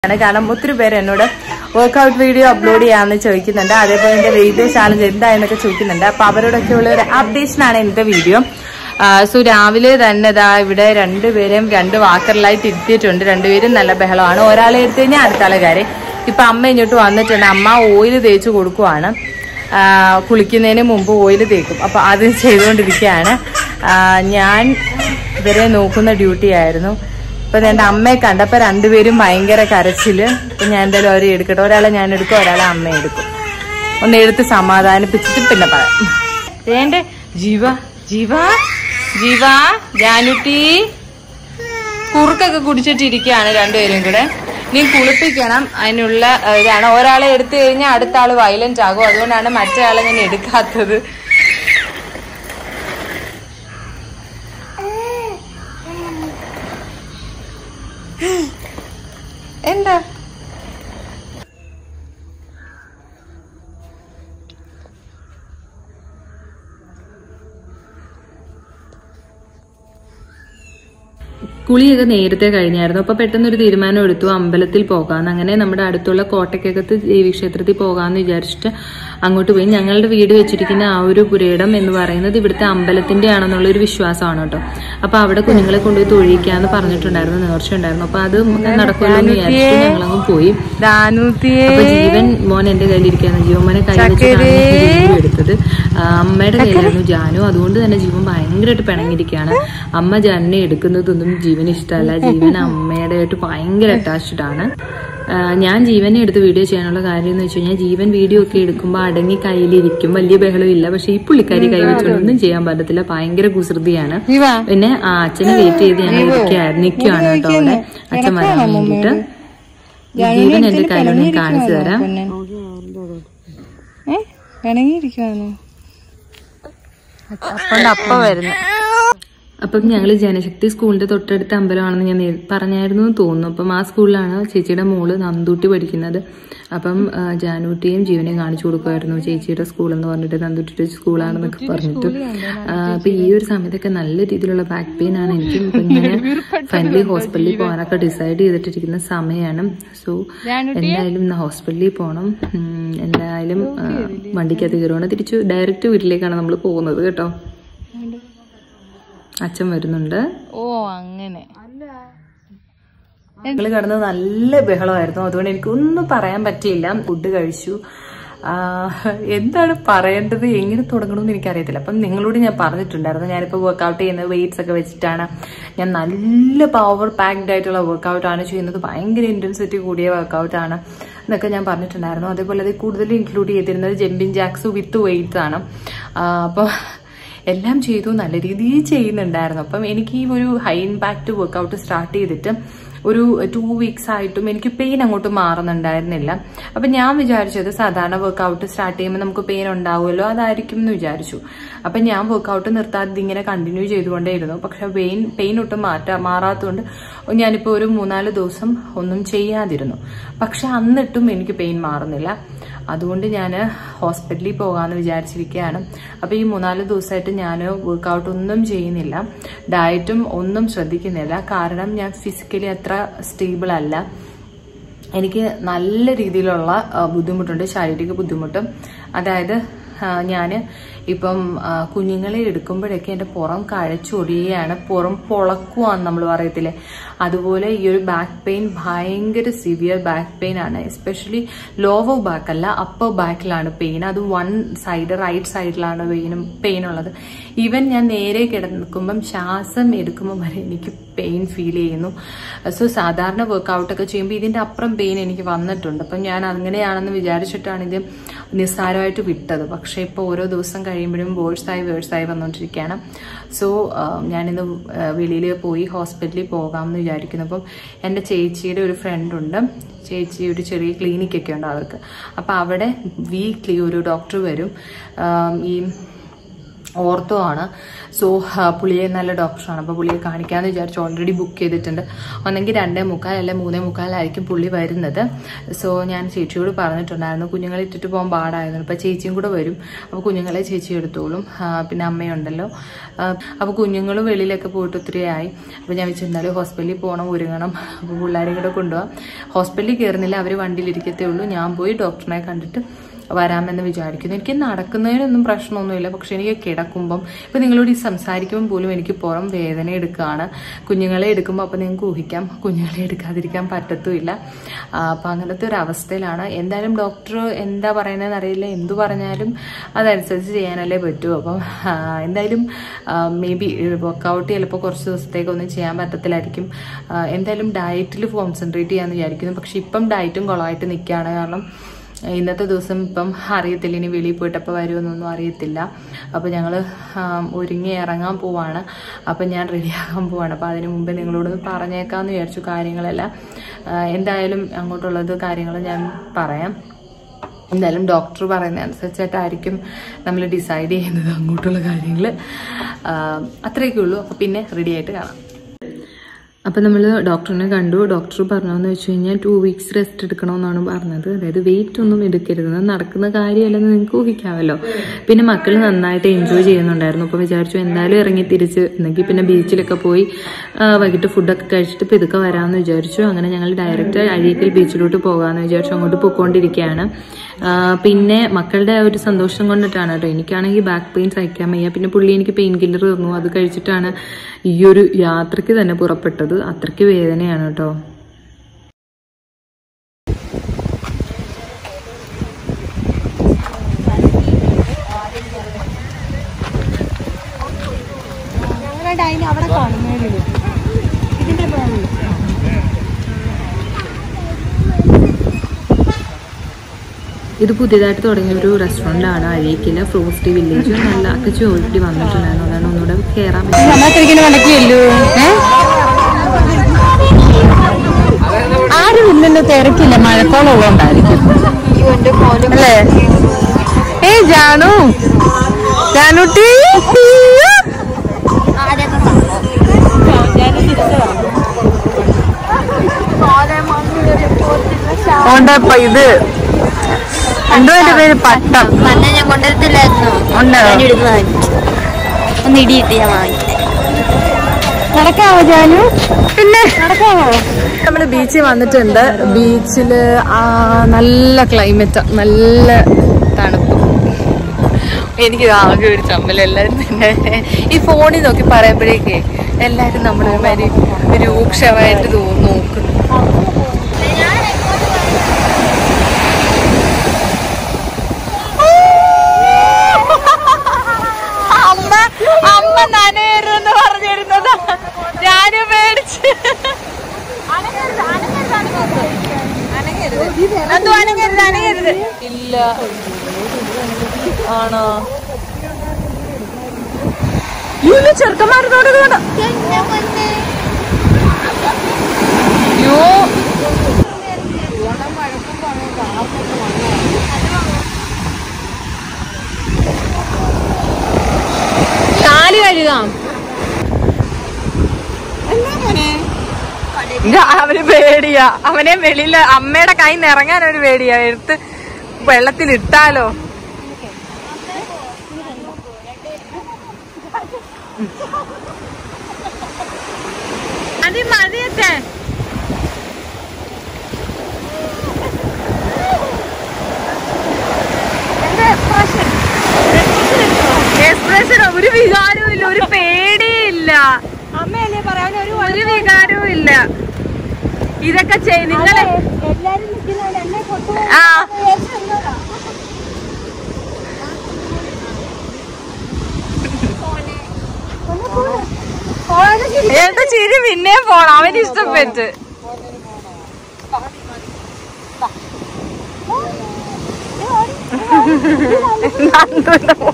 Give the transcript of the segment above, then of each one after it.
ആണ് കാരണം ഒത്തിരി പേര് എന്നോട് വർക്ക്ഔട്ട് വീഡിയോ അപ്ലോഡ് ചെയ്യാമെന്ന് ചോദിക്കുന്നുണ്ട് അതേപോലെ എന്റെ വെയിറ്റ് ചാലഞ്ച് എന്തായെന്നൊക്കെ ചോദിക്കുന്നുണ്ട് അപ്പൊ അവരോടൊക്കെ ഉള്ള ഒരു അപ്ഡേഷൻ ആണ് ഇന്നത്തെ വീഡിയോ സോ രാവിലെ തന്നെ ഇതാ ഇവിടെ രണ്ടുപേരും രണ്ട് വാക്കറിലായിട്ട് ഇരുത്തിയിട്ടുണ്ട് രണ്ടുപേരും നല്ല ബഹളമാണ് ഒരാളെ എടുത്തു കഴിഞ്ഞാൽ അടുത്ത ആളെ കാര്യം ഇപ്പൊ അമ്മ ഇങ്ങോട്ട് വന്നിട്ടുണ്ട് അമ്മ ഓയിൽ തേച്ച് കൊടുക്കുവാണ് ആ, കുളിക്കുന്നതിന് മുമ്പ് ഓയിൽ തേക്കും അപ്പൊ അത് ചെയ്തുകൊണ്ടിരിക്കുകയാണ് ആ, ഞാൻ ഇവരെ നോക്കുന്ന ഡ്യൂട്ടി ആയിരുന്നു ഇപ്പൊ എന്റെ അമ്മയെ കണ്ടപ്പോ രണ്ടുപേരും ഭയങ്കര കരച്ചില് അപ്പൊ ഞാൻ എന്തായാലും അവരെ എടുക്കട്ടെ ഒരാളെ ഞാൻ എടുക്കും ഒരാളെ അമ്മ എടുക്കും ഒന്ന് എടുത്ത് സമാധാനിപ്പിച്ചിട്ട് പിന്നെ പറയാം വേണ്ടേ ജീവ ജീവ ജീവ ജാനുട്ടി കുറുക്കൊക്കെ കുടിച്ചിട്ടിരിക്കുകയാണ് രണ്ടുപേരും കൂടെ നീ കുളിപ്പിക്കണം അതിനുള്ള ഏഹ്, ഇതാണ് ഒരാളെ എടുത്തു കഴിഞ്ഞാൽ അടുത്ത ആള് വയലന്റ് ആകും അതുകൊണ്ടാണ് മറ്റേ ആളെ ഞാൻ എടുക്കാത്തത് എന്താ കുളിയൊക്കെ നേരത്തെ കഴിഞ്ഞായിരുന്നു അപ്പൊ പെട്ടെന്ന് ഒരു തീരുമാനം എടുത്തു അമ്പലത്തിൽ പോകാന്ന് അങ്ങനെ നമ്മുടെ അടുത്തുള്ള കോട്ടയ്ക്കകത്ത് ദേവീക്ഷേത്രത്തിൽ പോകാന്ന് വിചാരിച്ചിട്ട് അങ്ങോട്ട് പോയി ഞങ്ങളുടെ വീട് വെച്ചിരിക്കുന്ന ആ ഒരു പുരയിടം എന്ന് പറയുന്നത് ഇവിടുത്തെ അമ്പലത്തിന്റെ ആണെന്നുള്ള ഒരു വിശ്വാസമാണ് കേട്ടോ അപ്പൊ അവിടെ കുഞ്ഞുങ്ങളെ കൊണ്ടുപോയി തൊഴിയിക്കാന്ന് പറഞ്ഞിട്ടുണ്ടായിരുന്നു നേർച്ച ഉണ്ടായിരുന്നു അപ്പൊ അത് നടക്കുമല്ലോ എന്ന് വിചാരിച്ചിട്ട് ഞങ്ങളങ്ങ് പോയി ദാനൂത്തിയെ അപ്പൊ ജീവൻ മോൻ എന്റെ കയ്യിലിരിക്കുകയാണ് ജീവൻ മോനെ കൈ വെച്ചിട്ടാണ് വീഡിയോ എടുത്തത് ആ, അമ്മയുടെ കയ്യിലായിരുന്നു ജാനു അതുകൊണ്ട് തന്നെ ജീവൻ ഭയങ്കരമായിട്ട് പിണങ്ങിയിരിക്കുകയാണ് അമ്മ ജാനിനെ എടുക്കുന്നതൊന്നും ജീവന് ഇഷ്ടമല്ല ജീവൻ അമ്മയുടെ ആയിട്ട് ഭയങ്കര അറ്റാച്ച്ഡ് ആണ് ആ, ഞാൻ ജീവനെ എടുത്ത് വീഡിയോ ചെയ്യാനുള്ള കാര്യം എന്ന് വെച്ച് കഴിഞ്ഞാൽ ജീവൻ വീഡിയോ ഒക്കെ എടുക്കുമ്പോൾ അടങ്ങി കയ്യിലിരിക്കും വലിയ ബഹളമില്ല പക്ഷെ ഈ പുള്ളിക്കാരി കൈ വെച്ചുകൊണ്ടൊന്നും ചെയ്യാൻ പറ്റത്തില്ല ഭയങ്കര കുസൃതിയാണ് പിന്നെ ആ അച്ഛനെ വെയിറ്റ് ചെയ്ത് ഞങ്ങൾ ഇരിക്കുകയായിരുന്നു നിൽക്കുകയാണ് കേട്ടോ അവിടെ അച്ഛൻ വരാൻ വേണ്ടിയിട്ട് ജീവൻ എന്റെ കയ്യിലൊന്ന് ഞാൻ കാണിച്ചു തരാം ഇണങ്ങിയിരിക്കുവാണ് അപ്പണ്ട് അപ്പ വരുന്നു അപ്പം ഞങ്ങൾ ജനശക്തി സ്കൂളിന്റെ തൊട്ടടുത്ത അമ്പലമാണെന്ന് ഞാൻ നേ- പറഞ്ഞായിരുന്നു എന്ന് തോന്നുന്നു അപ്പം ആ സ്കൂളിലാണ് ചേച്ചിയുടെ മോള് നന്ദൂട്ടി പഠിക്കുന്നത് അപ്പം ആ, ജാനൂട്ടിയും ജീവനെയും കാണിച്ചു കൊടുക്കുമായിരുന്നു ചേച്ചിയുടെ സ്കൂൾ എന്ന് പറഞ്ഞിട്ട് നന്ദൂട്ടിയുടെ സ്കൂളാണെന്നൊക്കെ പറഞ്ഞിട്ട് ആ, അപ്പൊ ഈ ഒരു സമയത്തൊക്കെ നല്ല രീതിയിലുള്ള ബാക്ക് പെയിൻ ആണ് എനിക്കും ഇപ്പൊ ഇങ്ങനെ ഫൈനലി ഹോസ്പിറ്റലിൽ പോകാനൊക്കെ ഡിസൈഡ് ചെയ്തിട്ടിരിക്കുന്ന സമയമാണ് സോ എന്തായാലും ഇന്ന് ഹോസ്പിറ്റലിൽ പോകണം ഉം, എന്തായാലും ആ, വണ്ടിക്കകത്ത് കയറുവാണ് തിരിച്ചു ഡയറക്റ്റ് വീട്ടിലേക്കാണ് നമ്മൾ പോകുന്നത് കേട്ടോ അച്ഛൻ വരുന്നുണ്ട് ഓ അങ്ങനെ ഞങ്ങൾ കിടന്ന് നല്ല ബഹളമായിരുന്നു അതുകൊണ്ട് എനിക്കൊന്നും പറയാൻ പറ്റിയില്ല ഫുഡ് കഴിച്ചു ആ, എന്താണ് പറയേണ്ടത് എങ്ങനെ തുടങ്ങണമെന്ന് എനിക്കറിയത്തില്ല അപ്പം നിങ്ങളോട് ഞാൻ പറഞ്ഞിട്ടുണ്ടായിരുന്നു ഞാനിപ്പോൾ വർക്കൗട്ട് ചെയ്യുന്നത് വെയിറ്റ്സ് ഒക്കെ വെച്ചിട്ടാണ് ഞാൻ നല്ല പവർ പാക്ഡ് ആയിട്ടുള്ള വർക്കൗട്ട് ആണ് ചെയ്യുന്നത് ഭയങ്കര ഇന്റൻസിറ്റി കൂടിയ വർക്കൗട്ട് ആണ് എന്നൊക്കെ ഞാൻ പറഞ്ഞിട്ടുണ്ടായിരുന്നു അതേപോലെ അത് കൂടുതൽ ഇൻക്ലൂഡ് ചെയ്തിരുന്നത് ജമ്പിങ് ജാക്സ് വിത്ത് വെയിറ്റ്സ് ആണ് അപ്പോൾ എല്ലാം ചെയ്തു നല്ല രീതിയിൽ ചെയ്യുന്നുണ്ടായിരുന്നു അപ്പം എനിക്ക് ഈ ഒരു ഹൈ ഇമ്പാക്ട് വർക്കൗട്ട് സ്റ്റാർട്ട് ചെയ്തിട്ട് ഒരു ടു വീക്സ് ആയിട്ടും എനിക്ക് പെയിൻ അങ്ങോട്ട് മാറുന്നുണ്ടായിരുന്നില്ല അപ്പം ഞാൻ വിചാരിച്ചത് സാധാരണ വർക്കൗട്ട് സ്റ്റാർട്ട് ചെയ്യുമ്പോൾ നമുക്ക് പെയിൻ ഉണ്ടാവുമല്ലോ അതായിരിക്കും എന്ന് വിചാരിച്ചു അപ്പം ഞാൻ വർക്കൗട്ട് നിർത്താതെ ഇതിങ്ങനെ കണ്ടിന്യൂ ചെയ്തുകൊണ്ടേയിരുന്നു പക്ഷെ പെയിൻ പെയിൻ ഒട്ടും മാറ്റാ മാറാത്തതുകൊണ്ട് ഞാനിപ്പോൾ ഒരു മൂന്നാല് ദിവസം ഒന്നും ചെയ്യാതിരുന്നു പക്ഷെ അന്നിട്ടും എനിക്ക് പെയിൻ മാറുന്നില്ല അതുകൊണ്ട് ഞാൻ ഹോസ്പിറ്റലിൽ പോകാമെന്ന് വിചാരിച്ചിരിക്കുകയാണ് അപ്പോൾ ഈ മൂന്നാല് ദിവസമായിട്ട് ഞാൻ വർക്കൗട്ട് ഒന്നും ചെയ്യുന്നില്ല ഡയറ്റും ഒന്നും ശ്രദ്ധിക്കുന്നില്ല കാരണം ഞാൻ ഫിസിക്കലി അത്ര സ്റ്റേബിൾ അല്ല എനിക്ക് നല്ല രീതിയിലുള്ള ആ, ബുദ്ധിമുട്ടുണ്ട് ശാരീരിക ബുദ്ധിമുട്ട് അതായത് ഞാൻ ഇപ്പം ആ, കുഞ്ഞുങ്ങളെ എടുക്കുമ്പോഴൊക്കെ എൻ്റെ പുറം കഴച്ചൊടിയുകയാണ് പുറം പൊളക്കുവാന്ന് നമ്മൾ പറയത്തില്ലേ അതുപോലെ ഈ ഒരു ബാക്ക് പെയിൻ ഭയങ്കര സിവിയർ ബാക്ക് പെയിൻ ആണ് എസ്പെഷ്യലി ലോവർ ബാക്ക് അല്ല അപ്പർ ബാക്കിലാണ് പെയിൻ അത് വൺ സൈഡ് റൈറ്റ് സൈഡിലാണ് പെയിനും പെയിൻ ഉള്ളത് ഈവൻ ഞാൻ നേരെ കിടക്കുമ്പം ശ്വാസം എടുക്കുമ്പോൾ വരെ എനിക്ക് പെയിൻ ഫീൽ ചെയ്യുന്നു സോ സാധാരണ വർക്കൗട്ട് ഒക്കെ ചെയ്യുമ്പോൾ ഇതിന്റെ അപ്പുറം പെയിൻ എനിക്ക് വന്നിട്ടുണ്ട് അപ്പം ഞാൻ അങ്ങനെയാണെന്ന് വിചാരിച്ചിട്ടാണ് ഇത് നിസ്സാരമായിട്ട് വിട്ടത് പക്ഷെ ഇപ്പോൾ ഓരോ ദിവസം കഴിയുമ്പോഴും വേഴ്സായി വേഴ്സായി വന്നുകൊണ്ടിരിക്കുകയാണ് സോ ഞാനിന്ന് വെളിയിൽ പോയി ഹോസ്പിറ്റലിൽ പോകാമെന്ന് വിചാരിക്കുന്നു അപ്പം എൻ്റെ ചേച്ചിയുടെ ഒരു ഫ്രണ്ടുണ്ട് ചേച്ചി ഒരു ചെറിയ ക്ലിനിക്കൊക്കെ ഉണ്ട് അവർക്ക് അപ്പം അവിടെ വീക്ക്ലി ഒരു ഡോക്ടർ വരും ആം, ഈ ഓർത്തോ ആണ് സോ പുള്ളിയെ നല്ല ഡോക്ടറാണ് അപ്പോൾ പുള്ളിയെ കാണിക്കാമെന്ന് വിചാരിച്ചു ഓൾറെഡി ബുക്ക് ചെയ്തിട്ടുണ്ട് ഒന്നെങ്കിൽ രണ്ടേ മുക്കാൽ അല്ലെ മൂന്നേ മുക്കാലായിരിക്കും പുള്ളി വരുന്നത് സോ ഞാൻ ചേച്ചിയോട് പറഞ്ഞിട്ടുണ്ടായിരുന്നു കുഞ്ഞുങ്ങളെ ഇട്ടിട്ട് പോകാൻ പാടായിരുന്നു അപ്പോൾ ചേച്ചിയും കൂടെ വരും അപ്പോൾ കുഞ്ഞുങ്ങളെ ചേച്ചി എടുത്തോളും ആ, പിന്നെ അമ്മയുണ്ടല്ലോ അപ്പോൾ കുഞ്ഞുങ്ങളും വെളിയിലൊക്കെ പോയിട്ട് ഒത്തിരി ആയി അപ്പോൾ ഞാൻ വെച്ച് എന്തായാലും ഹോസ്പിറ്റലിൽ പോകണം ഒരുങ്ങണം അപ്പോൾ പിള്ളേരെയും കൂടെ കൊണ്ടുപോകാം ഹോസ്പിറ്റലിൽ കയറുന്നില്ല അവർ വണ്ടിയിലിരിക്കത്തേ ഉള്ളൂ ഞാൻ പോയി ഡോക്ടറിനെ കണ്ടിട്ട് വരാമെന്ന് വിചാരിക്കുന്നു എനിക്ക് നടക്കുന്നതിനൊന്നും പ്രശ്നമൊന്നുമില്ല പക്ഷെ എനിക്ക് കിടക്കുമ്പം ഇപ്പൊ നിങ്ങളോട് ഈ സംസാരിക്കുമ്പോൾ പോലും എനിക്ക് പുറം വേദന എടുക്കുകയാണ് കുഞ്ഞുങ്ങളെ എടുക്കുമ്പോൾ അപ്പൊ നിങ്ങൾക്ക് ഊഹിക്കാം കുഞ്ഞുങ്ങളെ എടുക്കാതിരിക്കാൻ പറ്റത്തുമില്ല ആ, അപ്പൊ അങ്ങനത്തെ ഒരു അവസ്ഥയിലാണ് എന്തായാലും ഡോക്ടർ എന്താ പറയുന്നതെന്ന് അറിയില്ല എന്തു പറഞ്ഞാലും അതനുസരിച്ച് ചെയ്യാനല്ലേ പറ്റൂ അപ്പം ആ, എന്തായാലും മേ ബി വർക്കൗട്ട് ചിലപ്പോൾ കുറച്ച് ദിവസത്തേക്കൊന്നും ചെയ്യാൻ പറ്റത്തില്ലായിരിക്കും ആ, എന്തായാലും ഡയറ്റിൽ കോൺസെൻട്രേറ്റ് ചെയ്യാമെന്ന് വിചാരിക്കുന്നു പക്ഷെ ഇപ്പം ഡയറ്റും കുളമായിട്ട് നിൽക്കുകയാണ് കാരണം ഇന്നത്തെ ദിവസം ഇപ്പം അറിയത്തില്ല ഇനി വെളിയിൽ പോയിട്ട് അപ്പോൾ വരുമെന്നൊന്നും അറിയത്തില്ല അപ്പോൾ ഞങ്ങൾ ഒരുങ്ങി ഇറങ്ങാൻ പോവാണ് അപ്പം ഞാൻ റെഡിയാകാൻ പോവാണ് അപ്പോൾ അതിന് മുമ്പ് നിങ്ങളോടൊന്ന് പറഞ്ഞേക്കാമെന്ന് വിചാരിച്ചു കാര്യങ്ങളെല്ലാം ആ, എന്തായാലും അങ്ങോട്ടുള്ളത് കാര്യങ്ങൾ ഞാൻ പറയാം എന്തായാലും ഡോക്ടർ പറയുന്ന അനുസരിച്ചിട്ടായിരിക്കും നമ്മൾ ഡിസൈഡ് ചെയ്യുന്നത് അങ്ങോട്ടുള്ള കാര്യങ്ങൾ അത്രയൊക്കെ ഉള്ളൂ അപ്പോൾ പിന്നെ റെഡി ആയിട്ട് കാണാം അപ്പം നമ്മൾ ഡോക്ടറിനെ കണ്ടു ഡോക്ടർ പറഞ്ഞതെന്ന് വെച്ച് കഴിഞ്ഞാൽ ടു വീക്സ് റെസ്റ്റ് എടുക്കണമെന്നാണ് പറഞ്ഞത് അതായത് വെയിറ്റ് ഒന്നും എടുക്കരുത് അത് നടക്കുന്ന കാര്യമല്ലെന്ന് നിങ്ങൾക്ക് ഊഹിക്കാമല്ലോ പിന്നെ മക്കൾ നന്നായിട്ട് എൻജോയ് ചെയ്യുന്നുണ്ടായിരുന്നു അപ്പോൾ വിചാരിച്ചു എന്തായാലും ഇറങ്ങി തിരിച്ച് എന്നെങ്കിൽ പിന്നെ ബീച്ചിലൊക്കെ പോയി ആ, വൈകിട്ട് ഫുഡൊക്കെ കഴിച്ചിട്ട് പിതുക്കെ വരാമെന്ന് വിചാരിച്ചു അങ്ങനെ ഞങ്ങൾ ഡയറക്റ്റ് അഴീക്കൽ ബീച്ചിലോട്ട് പോകാമെന്ന് വിചാരിച്ചു അങ്ങോട്ട് പോയിക്കൊണ്ടിരിക്കുകയാണ് ആ, പിന്നെ മക്കളുടെ ആ ഒരു സന്തോഷം കൊണ്ടിട്ടാണ് കേട്ടോ എനിക്കാണെങ്കിൽ ബാക്ക് പെയിൻ സഹിക്കാൻ വയ്യ പിന്നെ പുള്ളി എനിക്ക് പെയിൻ കില്ലർ തന്നു അത് കഴിച്ചിട്ടാണ് ഈ ഒരു യാത്രയ്ക്ക് തന്നെ പുറപ്പെട്ടത് അത്രയ്ക്ക് വേദനയാണ് കേട്ടോ ഞങ്ങളുടെ അതിന് അവിടെ കാണുന്നേ ഇതിന്റെ മുകളിൽ ഇത് പുതിയതായിട്ട് തുടങ്ങിയ ഒരു റെസ്റ്റോറൻ്റ് ആണ് അഴീക്കില്ല ഫ്രോസ്റ്റി വില്ലേജ് നല്ല അക്കച്ച് ഓൾറെഡി വന്നിട്ടുണ്ടായിരുന്നു അതാണ് ഒന്നുകൂടെ കയറാൻ പറ്റും നമ്മളത്തിരിക്കുന്ന വണ്ടക്കിയല്ലോ ആരും ഇല്ലല്ലോ തിരക്കില്ല മഴക്കോളുള്ളതുകൊണ്ടായിരിക്കും അല്ലേ ഏ ജാനു ജാനുട്ടി ഉണ്ടപ്പ ഇത് എന്തോ എന്റെ പേര് പട്ടം തന്നെ ഞാൻ കൊണ്ടുവരത്തില്ലായിരുന്നു ഉണ്ടോ ഞാൻ ഇടുന്ന വാങ്ങിച്ചു ഒന്ന് ഇടിയിട്ട് ഞാൻ വാങ്ങിച്ചു നടക്കാവോ ജാനു പിന്നെ നടക്കാവോ നമ്മള് ബീച്ചിൽ വന്നിട്ടുണ്ട് ബീച്ചില് ആ നല്ല ക്ലൈമറ്റ് നല്ല തണുപ്പ് എനിക്ക് ആകെ ഒരു ചമ്മൽ എല്ലാവരും തന്നെ ഈ ഫോണിൽ നോക്കി പറയുമ്പോഴേക്കേ എല്ലാവരും നമ്മുടെ മാതിരി രൂക്ഷമായിട്ട് തോന്നുന്നു നോക്കുന്നു അമ്മ അമ്മ നനയരുതെന്ന് പറഞ്ഞിരുന്നത് ഞാനും മേടിച്ച് അതും അനങ്ങരുത് അനങ്ങരുത് ഇല്ല ആണോ ഇന്ന് ചെറുക്കന്മാരോട് വേണം യോ കാല് കഴുകാം ഇത് അവന് പേടിയാ അവനെ വെളിയില് അമ്മയുടെ കൈ ഇറങ്ങാൻ ഒരു പേടിയാ എടുത്ത് വെള്ളത്തിൽ ഇട്ടാലോ മതി മതിയത്തെ എക്സ്പ്രഷൻ ഒരു വികാരവും ഇല്ല ഒരു പേടിയില്ല അമ്മയല്ലേ പറയാൻ ഒരു ഒരു വികാരവും ഇല്ല ഇതൊക്കെ ചെയ് നിങ്ങളെ എല്ലാരും നിൽക്കുന്നവരെ എന്നെ കൊണ്ടുപോയി ആ ഏട്ടാ ചിരി പിന്നെയും പോണം അവന് ഇഷ്ടപ്പെട്ട് നന്ദുവിന്റെ മോ-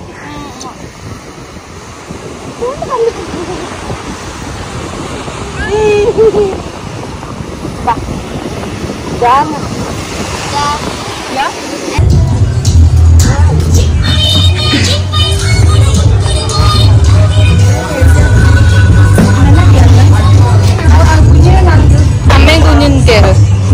കുഞ്ഞിന് കയറ്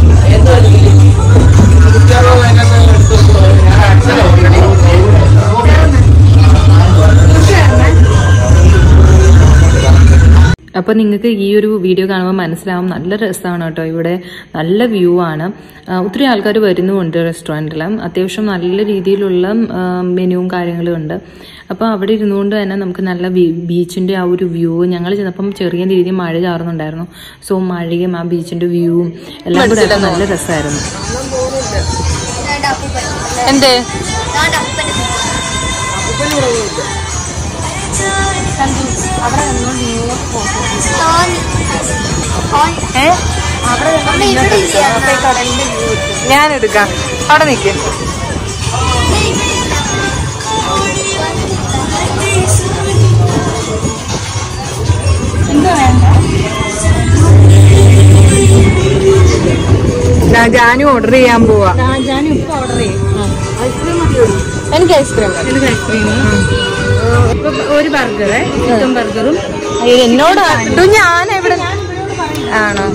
അപ്പൊ നിങ്ങൾക്ക് ഈ ഒരു വീഡിയോ കാണുമ്പോൾ മനസ്സിലാവും നല്ല രസമാണ് കേട്ടോ ഇവിടെ നല്ല വ്യൂ ആണ് ആ, ഒത്തിരി ആൾക്കാർ വരുന്നുമുണ്ട് റെസ്റ്റോറൻറ്റിൽ അത്യാവശ്യം നല്ല രീതിയിലുള്ള മെനുവും കാര്യങ്ങളും ഉണ്ട് അപ്പോൾ അവിടെ ഇരുന്നുകൊണ്ട് തന്നെ നമുക്ക് നല്ല ബീച്ചിന്റെ ആ ഒരു വ്യൂ ഞങ്ങൾ ചെന്നപ്പം ചെറിയ രീതിയിൽ മഴ ചാറുന്നുണ്ടായിരുന്നു സോ മഴയും ആ ബീച്ചിന്റെ വ്യൂവും എല്ലാം കൂടെ ആയിട്ട് നല്ല രസമായിരുന്നു എന്തേ ഏ ഞാൻ എടുക്കാം അവിടെ നിക്ക് ഞാൻ ജാനു ഓർഡർ ചെയ്യാൻ പോവാ എനിക്ക് ഐസ്ക്രീം ഒരു ബർഗർ ചിക്കൻ ബർഗറും എന്നോട് ഇതു ഞാൻ എവിടെ ആണോ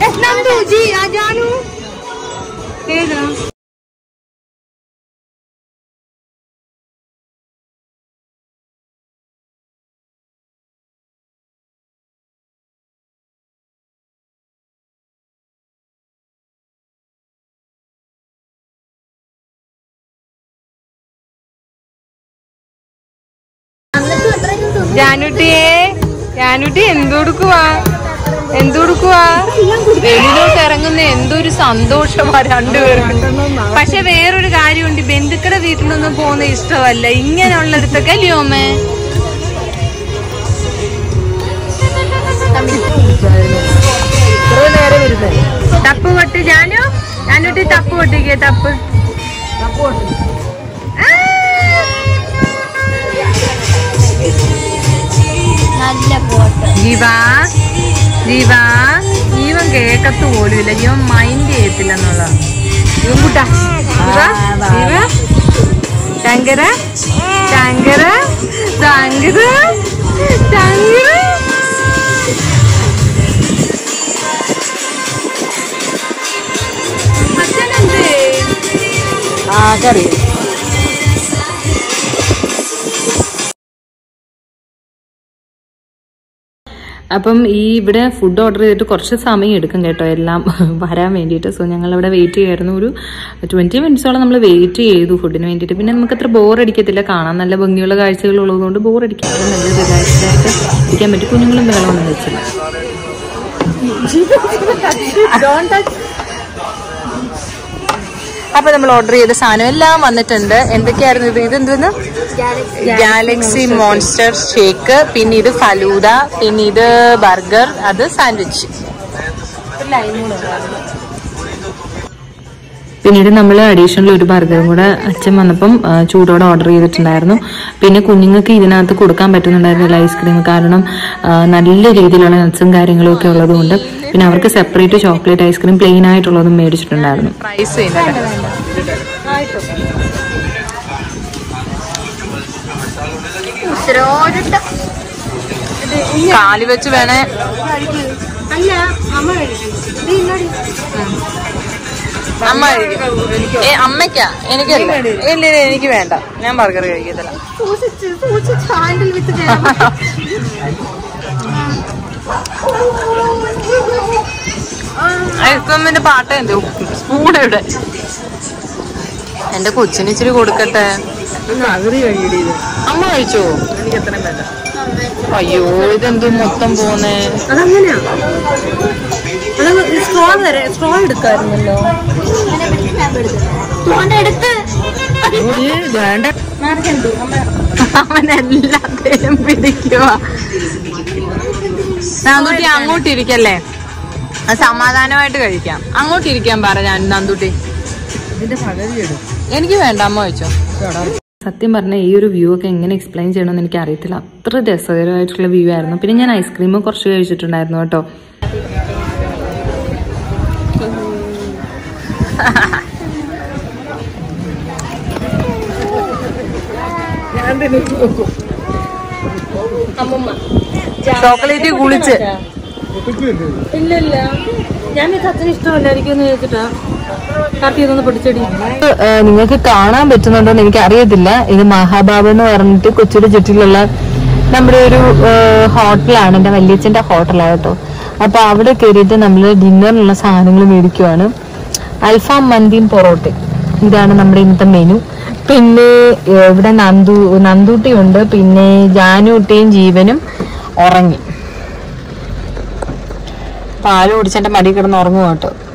ജാനുട്ടിയെ ജാനുട്ടി എന്തുകൊടുക്കുവാ എന്തുകൊടുക്കുവാ വെളിയിലോട്ട് ഇറങ്ങുന്ന എന്തൊരു സന്തോഷമാ രണ്ടുപേർക്കും പക്ഷെ വേറൊരു കാര്യമുണ്ട് ബന്ധുക്കളുടെ വീട്ടിലൊന്നും പോകുന്ന ഇഷ്ടമല്ല ഇങ്ങനെയുള്ളിടത്തൊക്കെ അല്ലയോ അമ്മേ തപ്പ് പൊട്ടി ജാനു ജാനുട്ടി തപ്പ് പൊട്ടിക്കേ തപ്പ് ആ. നല്ല ഫോട്ടോ ജീവാ ജീവാ ജീവൻ കേക്കത്ത് പോലുമില്ല ജീവൻ മൈൻഡ് ചെയ്യത്തില്ലെന്നുള്ള ജീവൻ കൂട്ടാ ജീവ ജീവ ശങ്കര ശങ്കര ശങ്കര ശങ്കര അച്ഛനെന്തേ ആകറിയാം അപ്പം ഈ ഇവിടെ ഫുഡ് ഓർഡർ ചെയ്തിട്ട് കുറച്ച് സമയം എടുക്കും കേട്ടോ എല്ലാം വരാൻ വേണ്ടിയിട്ട് സോ ഞങ്ങൾ ഇവിടെ വെയിറ്റ് ചെയ്യായിരുന്നു ഒരു ട്വന്റി മിനിറ്റ്സോളം നമ്മൾ വെയിറ്റ് ചെയ്തു ഫുഡിന് വേണ്ടിയിട്ട് പിന്നെ നമുക്ക് അത്ര ബോർ അടിക്കത്തില്ല കാണാൻ നല്ല ഭംഗിയുള്ള കാഴ്ചകൾ ഉള്ളതുകൊണ്ട് ബോർ അടിക്കാതെ നല്ല റിലാക്സ്ഡ് ആയിട്ട് ഇരിക്കാൻ പറ്റും കുഞ്ഞുങ്ങളും ബഹളമൊന്നും വെച്ചില്ല അപ്പൊ നമ്മൾ ഓർഡർ ചെയ്ത സാധനം എല്ലാം വന്നിട്ടുണ്ട് എന്തൊക്കെയായിരുന്നു ഇത് ഇതെന്തെന്ന് ഗാലക്സി മോൺസ്റ്റർ ഷേക്ക് പിന്നെ ഇത് ഫലൂദ പിന്നെ ഇത് ബർഗർ അത് സാൻഡ്വിച്ച് പിന്നീട് നമ്മൾ അഡീഷണൽ ഒരു ബർഗറും കൂടെ അച്ഛൻ വന്നപ്പം ആ, ചൂടോടെ ഓർഡർ ചെയ്തിട്ടുണ്ടായിരുന്നു പിന്നെ കുഞ്ഞുങ്ങൾക്ക് ഇതിനകത്ത് കൊടുക്കാൻ പറ്റുന്നുണ്ടായിരുന്നില്ല ഐസ്ക്രീം കാരണം ആ, നല്ല രീതിയിലുള്ള നട്ട്സും കാര്യങ്ങളും ഒക്കെ ഉള്ളതുകൊണ്ട് പിന്നെ അവർക്ക് സെപ്പറേറ്റ് ചോക്ലേറ്റ് ഐസ്ക്രീം പ്ലെയിൻ ആയിട്ടുള്ളതും മേടിച്ചിട്ടുണ്ടായിരുന്നു പ്രൈസ് ചെയ്യുന്നത് ഉത്തരോടിട്ട കാലി വെച്ച് വേണേ അല്ല അമ്മ കഴിക്കും ഇത് ഇന്നോടി അമ്മ കഴിക്കും. ഏ അമ്മയ്ക്കാ എനിക്കല്ല ഇല്ല ഇല്ല എനിക്ക് വേണ്ട ഞാൻ ബർഗർ കഴിക്കത്തില്ല സൂക്ഷിച്ച് സൂക്ഷിച്ച് ഹാൻഡിൽ വിത്ത് ഐസ്ക്രീമിന്റെ പാട്ട് എന്തോ സ്പൂൺ ഇവിടെ എന്റെ കൊച്ചിന് ഇച്ചിരി കൊടുക്കട്ടെ അമ്മ കഴിച്ചോ അയ്യോ ഇതെന്തോ മൊത്തം പോന്നേ അതങ്ങനെയാ സ്ട്രോ തരാം സ്ട്രോ എടുക്കാറുണ്ടല്ലോ എടുത്ത് വേണ്ട അവനെല്ലാത്തേലും പിടിക്കുക നന്ദുട്ടി അങ്ങോട്ട് ഇരിക്കല്ലേ അത് സമാധാനമായിട്ട് കഴിക്കാം അങ്ങോട്ട് ഇരിക്കാൻ പറ ഞാൻ നന്ദുട്ടി എനിക്ക് വേണ്ട അമ്മ വെച്ചോ സത്യം പറഞ്ഞാൽ ഈ ഒരു വ്യൂ ഒക്കെ എങ്ങനെ എക്സ്പ്ലെയിൻ ചെയ്യണമെന്ന് എനിക്ക് അറിയത്തില്ല അത്ര രസകരമായിട്ടുള്ള വ്യൂ ആയിരുന്നു പിന്നെ ഞാൻ ഐസ്ക്രീം കുറച്ച് കഴിച്ചിട്ടുണ്ടായിരുന്നു കേട്ടോ ചോക്ലേറ്റ് കുളിച്ച് ഞാൻ ഇത് അച്ഛന് ഇഷ്ടമല്ലായിരിക്കും എന്ന് ചോദിച്ചിട്ടാ കാപ്പി ഇതൊന്ന് പൊടിച്ചടി ഏഹ് നിങ്ങൾക്ക് കാണാൻ പറ്റുന്നുണ്ടോ എന്ന് എനിക്ക് അറിയത്തില്ല ഇത് മഹാബാബ് എന്ന് പറഞ്ഞിട്ട് കൊച്ചിയുടെ ചുറ്റിലുള്ള നമ്മുടെ ഒരു ഏഹ് ഹോട്ടലാണ് എന്റെ വല്യച്ഛന്റെ ഹോട്ടലാണ് കേട്ടോ അപ്പൊ അവിടെ കയറിയിട്ട് നമ്മൾ ഡിന്നറിനുള്ള സാധനങ്ങൾ മേടിക്കുവാണ് അൽഫാം മന്തിയും പൊറോട്ടയും ഇതാണ് നമ്മുടെ ഇന്നത്തെ മെനു പിന്നെ ഏഹ് ഇവിടെ നന്ദു നന്ദൂട്ടിയുണ്ട് പിന്നെ ജാനൂട്ടിയും ജീവനും ഉറങ്ങി പാല് കുടിച്ചെന്റെ മടി കിടന്ന് ഉറങ്ങും കേട്ടോ